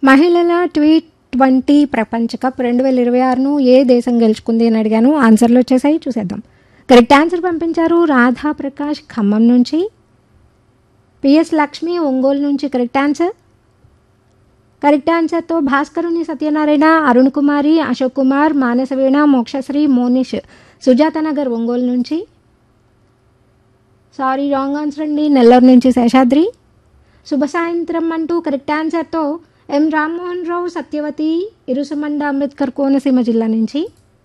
మహిళల T twenty ప్రపంచ cup రెండు వేల ఇరవై ఆరును ఏ దేశం గెలుచుకుంది అని అడిగాను ఆన్సర్లు వచ్చేసాయి చూసేద్దాం కరెక్ట్ ఆన్సర్ పంపించారు రాధా ప్రకాష్ ఖమ్మం నుంచి పిఎస్ లక్ష్మి ఒంగోలు నుంచి కరెక్ట్ ఆన్సర్ కరెక్ట్ ఆన్సర్తో భాస్కరుని సత్యనారాయణ అరుణ్ కుమారి అశోక్ కుమార్ మానసవీణ మోక్షశ్రీ మోనిష్ సుజాత నగర్ ఒంగోలు నుంచి సారీ రాంగ్ ఆన్సర్ అండి నెల్లూరు నుంచి శేషాద్రి శుభ సాయంత్రం అంటూ కరెక్ట్ ఆన్సర్తో ఎం రామ్మోహన్ రావు సత్యవతి ఇరుసమండ అంబేద్కర్ కోనసీమ జిల్లా నుంచి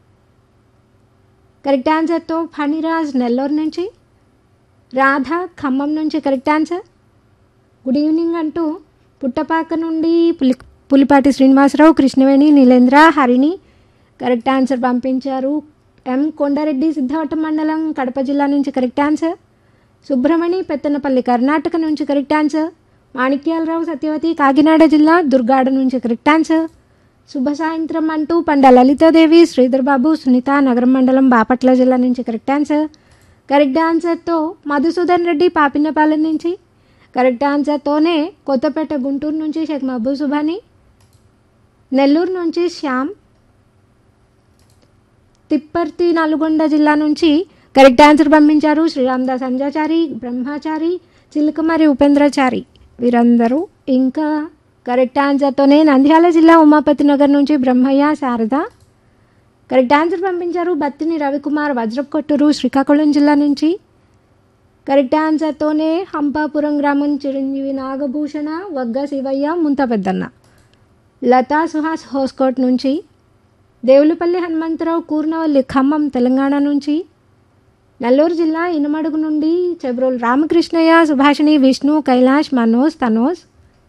కరెక్ట్ ఆన్సర్తో ఫణిరాజ్ నెల్లూరు నుంచి రాధ ఖమ్మం నుంచి కరెక్ట్ ఆన్సర్ గుడ్ ఈవినింగ్ అంటూ పుట్టపాక నుండి పులి పులిపాటి శ్రీనివాసరావు కృష్ణవేణి నీలేంద్ర హరిణి కరెక్ట్ ఆన్సర్ పంపించారు ఎం కొండారెడ్డి సిద్ధవటం మండలం కడప జిల్లా నుంచి కరెక్ట్ ఆన్సర్ సుబ్రమణి పెత్తనపల్లి కర్ణాటక నుంచి కరెక్ట్ ఆన్సర్ మాణిక్యాలరావు సత్యవతి కాకినాడ జిల్లా దుర్గాడ నుంచి కరెక్ట్ ఆన్సర్ శుభ సాయంత్రం అంటూ పండ లలితాదేవి శ్రీధర్ బాబు సునీత నగరం మండలం బాపట్ల జిల్లా నుంచి కరెక్ట్ ఆన్సర్ కరెక్ట్ ఆన్సర్తో మధుసూదన్ రెడ్డి పాపిన్నపాలెం నుంచి కరెక్ట్ ఆన్సర్తోనే కొత్తపేట గుంటూరు నుంచి షేక్ మహబూ సుబాని నెల్లూరు నుంచి శ్యామ్ తిప్పర్తి నల్గొండ జిల్లా నుంచి కరెక్ట్ ఆన్సర్ పంపించారు శ్రీరామదాస్ అంజాచారి బ్రహ్మాచారి చిలుకమరి ఉపేంద్రచారి వీరందరూ ఇంకా కరెక్ట్ ఆన్సర్తోనే నంద్యాల జిల్లా ఉమాపతి నగర్ నుంచి బ్రహ్మయ్య శారద కరెక్ట్ ఆన్సర్ పంపించారు బత్తిని రవికుమార్ వజ్రకొట్టూరు శ్రీకాకుళం జిల్లా నుంచి కరెక్ట్ ఆన్సర్తోనే హంపాపురం గ్రామం చిరంజీవి నాగభూషణ వగ్గ శివయ్య ముంత పెద్దన్న లతా సుహాస్ హోస్కోట్ నుంచి దేవులపల్లి హనుమంతరావు కూర్నవల్లి ఖమ్మం తెలంగాణ నుంచి నెల్లూరు జిల్లా ఇనుమడుగు నుండి చెబ్రోల్ రామకృష్ణయ్య సుభాషిణి విష్ణు కైలాష్ మనోజ్ తనోజ్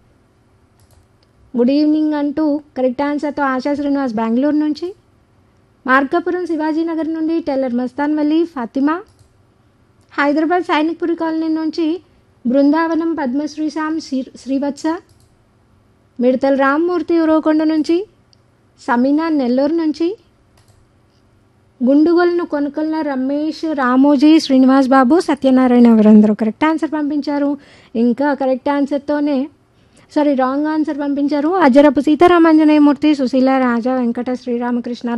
గుడ్ ఈవినింగ్ అంటూ కరెక్ట్ ఆన్సర్తో ఆశా శ్రీనివాస్ బెంగళూరు నుంచి మార్కాపురం శివాజీనగర్ నుండి టెల్లర్ మస్తాన్ వల్లి ఫాతిమా హైదరాబాద్ సైనిక్పురి కాలనీ నుంచి బృందావనం పద్మశ్రీ సామ్ శ్రీ శ్రీవత్స మిడతల రామ్మూర్తి ఉరవకొండ నుంచి సమీనా నెల్లూరు నుంచి గుండుగోలను కొనుకొల్ల రమేష్ రామోజీ శ్రీనివాస్ బాబు సత్యనారాయణ ఎవరందరూ కరెక్ట్ ఆన్సర్ పంపించారు ఇంకా కరెక్ట్ ఆన్సర్తోనే సారీ రాంగ్ ఆన్సర్ పంపించారు అజరపు సీతారామాంజనేయమూర్తి సుశీల రాజా వెంకట శ్రీరామకృష్ణ